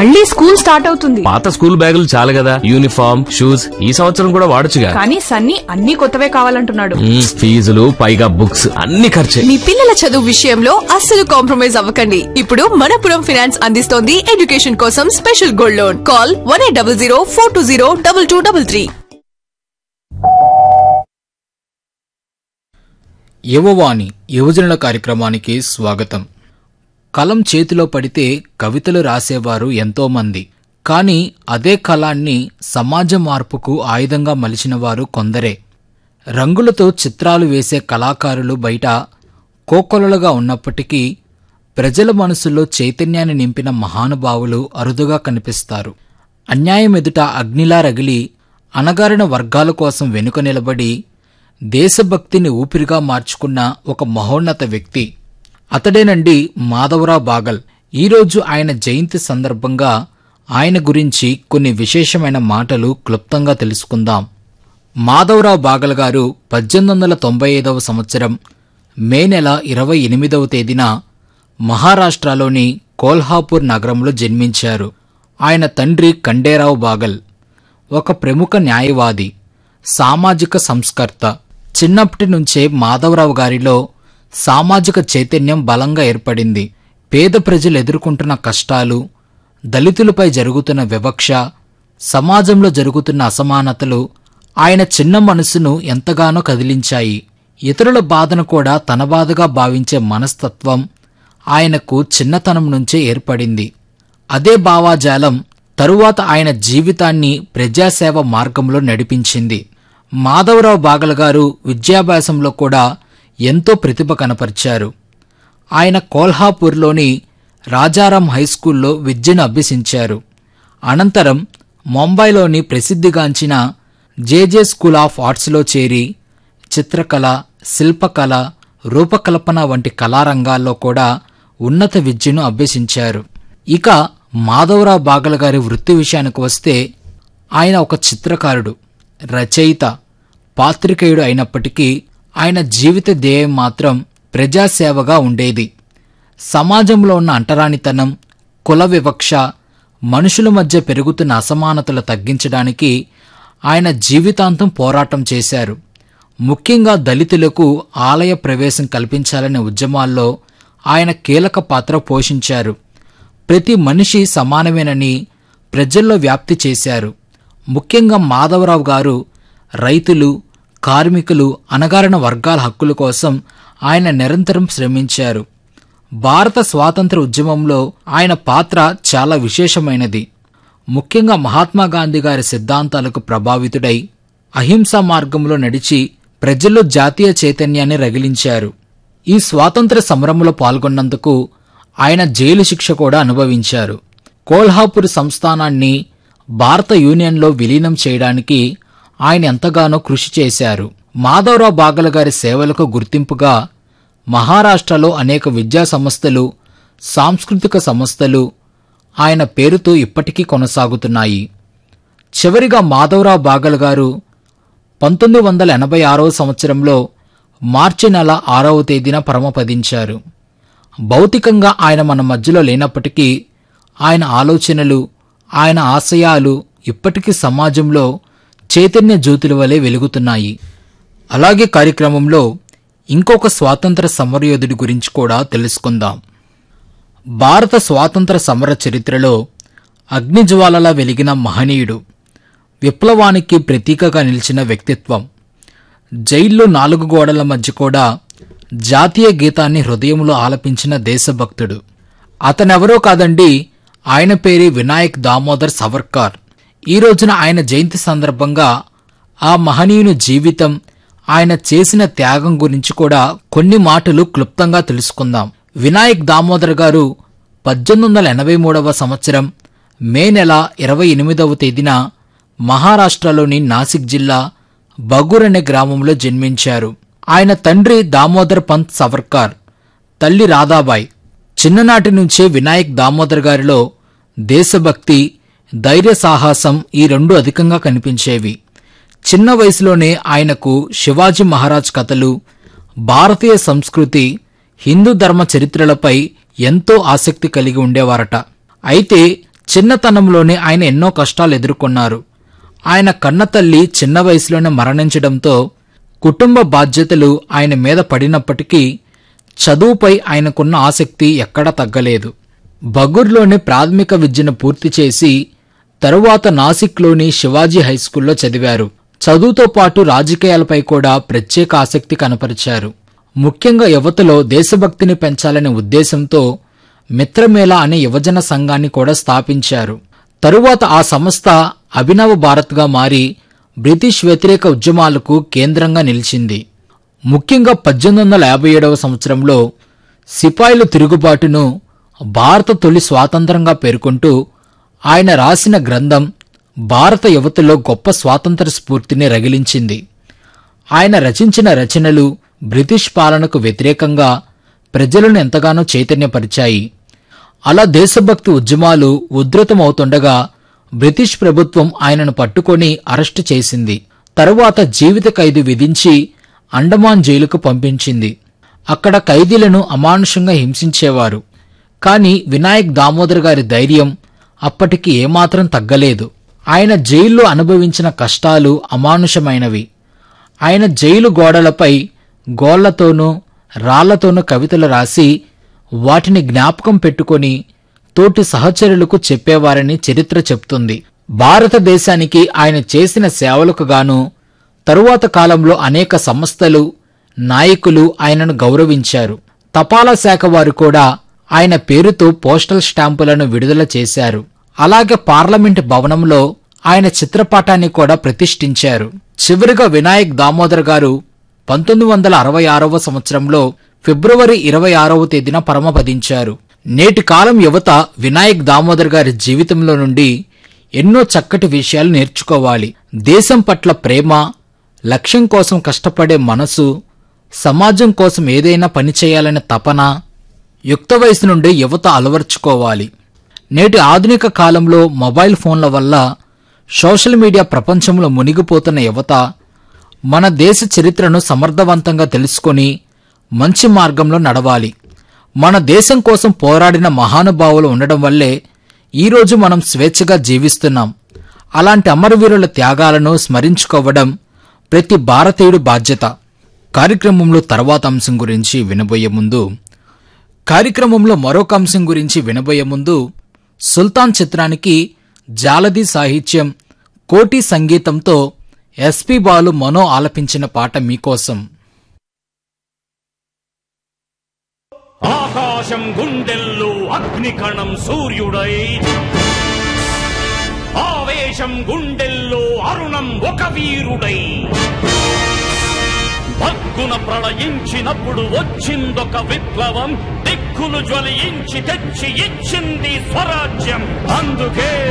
మళ్ళీ school start అవుతుంది పాత స్కూల్ బ్యాగులు చాలు కదా యూనిఫామ్ షూస్ ఈ సంవత్సరం కూడా వాడొచ్చుగా కానీ సన్నీ అన్ని కొత్తవే కావాలంటున్నాడు మ్మ్, ఫీజులు పైగా బుక్స్ అన్ని ఖర్చే మీ పిల్లల చదువు విషయంలో అస్సలు కాంప్రమైజ్ అవ్వకండి ఇప్పుడు మనపురం ఫైనాన్స్ అందిస్తోంది ఎడ్యుకేషన్ కోసం special gold loan call one eight double zero four two zero double two double three Yuvavani యువజనుల కార్యక్రమానికి స్వాగతం కలం చేతిలో పడితే కవితలు రాసేవారు ఎంతోమంది కానీ అదే కళాన్ని సమాజ మార్పుకు ఆయుధంగా మలిచిన వారు కొందరే రంగులతో చిత్రాలు వేసే కళాకారులు బయట కోకొలలుగా ఉన్నప్పటికీ ప్రజల మనసుల్లో చైతన్యాన్ని నింపిన మహానుభావులు అరుదుగా కనిపిస్తారు అన్యాయం ఎదుట అగ్నిలా రగిలి అణగారిన వర్గాల కోసం వెనుక నిలబడి దేశభక్తిని ఊపిరిగా మార్చుకున్న ఒక మహోన్నత వ్యక్తి అతడేనండి మాధవరావు బాగల్ ఈరోజు ఆయన జయంతి సందర్భంగా ఆయన గురించి కొన్ని విశేషమైన మాటలు క్లుప్తంగా తెలుసుకుందాం మాధవరావు బాగల్ గారు పద్దెనిమిది వందల తొంభై ఐదవ సంవత్సరం మే నెల ఇరవై ఎనిమిదవ తేదీన మహారాష్ట్రలోని కోల్హాపూర్ నగరంలో జన్మించారు ఆయన తండ్రి ఖండేరావు బాగల్ ఒక ప్రముఖ న్యాయవాది సామాజిక సంస్కర్త చిన్నప్పటి నుంచే మాధవరావు గారిలో సామాజిక చైతన్యం బలంగా ఏర్పడింది పేద ప్రజలు ఎదుర్కొంటున్న కష్టాలు దళితులపై జరుగుతున్న వివక్ష సమాజంలో జరుగుతున్న అసమానతలు ఆయన చిన్న మనసును ఎంతగానో కదిలించాయి ఇతరుల బాధను కూడా తన బాధగా భావించే మనస్తత్వం ఆయనకు చిన్నతనం నుంచే ఏర్పడింది అదే భావాజాలం తరువాత ఆయన జీవితాన్ని ప్రజాసేవ మార్గంలో నడిపించింది మాధవరావు బాగల గారు విద్యాభ్యాసంలో కూడా ఎంతో ప్రతిభ కనపరిచారు ఆయన కోల్హాపూర్లోని రాజారాం హైస్కూల్లో విద్యను అభ్యసించారు అనంతరం ముంబైలోని ప్రసిద్ధిగాంచిన జేజే స్కూల్ ఆఫ్ ఆర్ట్స్లో చేరి చిత్రకళ శిల్పకళ రూపకల్పన వంటి కళారంగాల్లో కూడా ఉన్నత విద్యను అభ్యసించారు ఇక మాధవరావు బాగల గారి వృత్తి విషయానికి వస్తే ఆయన ఒక చిత్రకారుడు రచయిత పాత్రికేయుడు అయినప్పటికీ ఆయన జీవిత ధ్యేయం మాత్రం ప్రజాసేవగా ఉండేది సమాజంలో ఉన్న అంటరానితనం కుల వివక్ష మనుషుల మధ్య పెరుగుతున్న అసమానతలు తగ్గించడానికి ఆయన జీవితాంతం పోరాటం చేశారు ముఖ్యంగా దళితులకు ఆలయ ప్రవేశం కల్పించాలనే ఉద్యమాల్లో ఆయన కీలక పాత్ర పోషించారు ప్రతి మనిషి సమానమేనని ప్రజల్లో వ్యాప్తి చేశారు ముఖ్యంగా మాధవరావు గారు రైతులు కార్మికులు అణగారిన వర్గాల హక్కుల కోసం ఆయన నిరంతరం శ్రమించారు భారత స్వాతంత్ర ఉద్యమంలో ఆయన పాత్ర చాలా విశేషమైనది ముఖ్యంగా మహాత్మా గాంధీ గారి సిద్ధాంతాలకు ప్రభావితుడై అహింసా మార్గంలో నడిచి ప్రజల్లో జాతీయ చైతన్యాన్ని రగిలించారు ఈ స్వాతంత్ర సమరంలో పాల్గొన్నందుకు ఆయన జైలు శిక్ష కూడా అనుభవించారు కోల్హాపూర్ సంస్థానాన్ని భారత యూనియన్లో విలీనం చేయడానికి ఆయన ఎంతగానో కృషి చేశారు మాధవరావు బాగల గారి సేవలకు గుర్తింపుగా మహారాష్ట్రలో అనేక విద్యా సంస్థలు సాంస్కృతిక సంస్థలు ఆయన పేరుతో ఇప్పటికీ కొనసాగుతున్నాయి చివరిగా మాధవరావు బాగల్ గారు పంతొమ్మిది వందల ఎనభై ఆరవ సంవత్సరంలో మార్చి నెల ఆరవ తేదీన పరమపదించారు భౌతికంగా ఆయన మన మధ్యలో లేనప్పటికీ ఆయన ఆలోచనలు ఆయన ఆశయాలు ఇప్పటికీ సమాజంలో చైతన్య జ్యోతుల వలె వెలుగుతున్నాయి అలాగే కార్యక్రమంలో ఇంకొక స్వాతంత్ర సమరయోధుడి గురించి కూడా తెలుసుకుందాం భారత స్వాతంత్ర సమర చరిత్రలో అగ్నిజ్వాలలా వెలిగిన మహనీయుడు విప్లవానికి ప్రతీకగా నిలిచిన వ్యక్తిత్వం జైల్లో నాలుగు గోడల మధ్య కూడా జాతీయ గీతాన్ని హృదయంలో ఆలపించిన దేశభక్తుడు అతనెవరో కాదండి ఆయన పేరే వినాయక్ దామోదర్ సవర్కార్ ఈ రోజున ఆయన జయంతి సందర్భంగా ఆ మహనీయుని జీవితం ఆయన చేసిన త్యాగం గురించి కూడా కొన్ని మాటలు క్లుప్తంగా తెలుసుకుందాం వినాయక్ దామోదర్ గారు పద్దెనిమిది వందల ఎనభై మూడవ సంవత్సరం మే నెల ఇరవై ఎనిమిదవ తేదీన మహారాష్ట్రలోని నాసిక్ జిల్లా బగూర్ అనే గ్రామంలో జన్మించారు ఆయన తండ్రి దామోదర్ పంత్ సవర్కార్ తల్లి రాధాబాయ్ చిన్ననాటి నుంచే వినాయక్ దామోదర్ గారిలో దేశభక్తి ధైర్య సాహసం ఈ రెండు అధికంగా కనిపించేవి చిన్న వయసులోనే ఆయనకు శివాజీ మహారాజ్ కథలు భారతీయ సంస్కృతి హిందూ ధర్మ చరిత్రలపై ఎంతో ఆసక్తి కలిగి ఉండేవారట అయితే చిన్నతనంలోనే ఆయన ఎన్నో కష్టాలు ఎదుర్కొన్నారు ఆయన కన్నతల్లి చిన్న వయసులోనే మరణించడంతో కుటుంబ బాధ్యతలు ఆయన మీద పడినప్పటికీ చదువుపై ఆయనకున్న ఆసక్తి ఎక్కడా తగ్గలేదు బగూర్లోని ప్రాథమిక విద్యను పూర్తి చేసి తరువాత నాసిక్లోని శివాజీ హైస్కూల్లో చదివారు చదువుతో పాటు రాజకీయాలపై కూడా ప్రత్యేక ఆసక్తి కనపరిచారు ముఖ్యంగా యువతలో దేశభక్తిని పెంచాలనే ఉద్దేశంతో మిత్రమేళ అనే యువజన సంఘాన్ని కూడా స్థాపించారు తరువాత ఆ సంస్థ అభినవ భారత్గా మారి బ్రిటిష్ వ్యతిరేక ఉద్యమాలకు కేంద్రంగా నిలిచింది ముఖ్యంగా పద్దెనిమిది వందల యాభై ఏడవ సంవత్సరంలో సిపాయిల తిరుగుబాటును భారత తొలి స్వాతంత్రంగా పేర్కొంటూ ఆయన రాసిన గ్రంథం భారత యువతలో గొప్ప స్వాతంత్ర స్ఫూర్తిని రగిలించింది ఆయన రచించిన రచనలు బ్రిటిష్ పాలనకు వ్యతిరేకంగా ప్రజలను ఎంతగానో చైతన్యపరిచాయి అలా దేశభక్తి ఉద్యమాలు ఉధృతమవుతుండగా బ్రిటిష్ ప్రభుత్వం ఆయనను పట్టుకొని అరెస్టు చేసింది తరువాత జీవిత ఖైదు విధించి అండమాన్ జైలుకు పంపించింది అక్కడ ఖైదీలను అమానుషంగా హింసించేవారు కాని వినాయక్ దామోదర్ గారి ధైర్యం అప్పటికి ఏమాత్రం తగ్గలేదు ఆయన జైల్లో అనుభవించిన కష్టాలు అమానుషమైనవి ఆయన జైలు గోడలపై గోళ్లతోనూ రాళ్లతోనూ కవితలు రాసి వాటిని జ్ఞాపకం పెట్టుకొని తోటి సహచరులకు చెప్పేవారని చరిత్ర చెప్తుంది భారతదేశానికి ఆయన చేసిన సేవలకు గాను తరువాత కాలంలో అనేక సంస్థలు నాయకులు ఆయనను గౌరవించారు తపాలా శాఖ వారు కూడా ఆయన పేరుతో పోస్టల్ స్టాంపులను విడుదల చేశారు అలాగే పార్లమెంట్ భవనంలో ఆయన చిత్రపటాన్ని కూడా ప్రతిష్ఠించారు చివరిగా వినాయక్ దామోదర్ గారు పంతొమ్మిది వందల అరవై ఆరవ సంవత్సరంలో ఫిబ్రవరి ఇరవై ఆరవ తేదీన పరమపదించారు నేటి కాలం యువత వినాయక్ దామోదర్ గారి జీవితంలో నుండి ఎన్నో చక్కటి విషయాలు నేర్చుకోవాలి దేశం పట్ల ప్రేమ లక్ష్యం కోసం కష్టపడే మనసు సమాజం కోసం ఏదైనా పని చేయాలనే తపన యుక్త వయసు నుండి యువత అలవర్చుకోవాలి నేటి ఆధునిక కాలంలో మొబైల్ ఫోన్ల వల్ల సోషల్ మీడియా ప్రపంచంలో మునిగిపోతున్న యువత మన దేశ చరిత్రను సమర్థవంతంగా తెలుసుకొని మంచి మార్గంలో నడవాలి మన దేశం కోసం పోరాడిన మహానుభావులు ఉండడం వల్లే ఈరోజు మనం స్వేచ్ఛగా జీవిస్తున్నాం అలాంటి అమరవీరుల త్యాగాలను స్మరించుకోవడం ప్రతి భారతీయుడి బాధ్యత కార్యక్రమంలో తర్వాత అంశం గురించి వినబోయే ముందు కార్యక్రమంలో మరొక అంశం గురించి వినబోయే ముందు సుల్తాన్ చిత్రానికి జాలది సాహిత్యం కోటి సంగీతంతో ఎస్పి బాలు మనో ఆలపించిన పాట మీకోసం ఆకాశం గుండెల్లో అగ్నికణం సూర్యుడై ఆవేశం గుండెల్లో అరుణం ఒక వీరుడై భగ్గున ప్రళయించినప్పుడు వచ్చిందొక విప్లవం దిక్కులు జ్వలించి తెచ్చి ఇచ్చింది స్వరాజ్యం అందుకే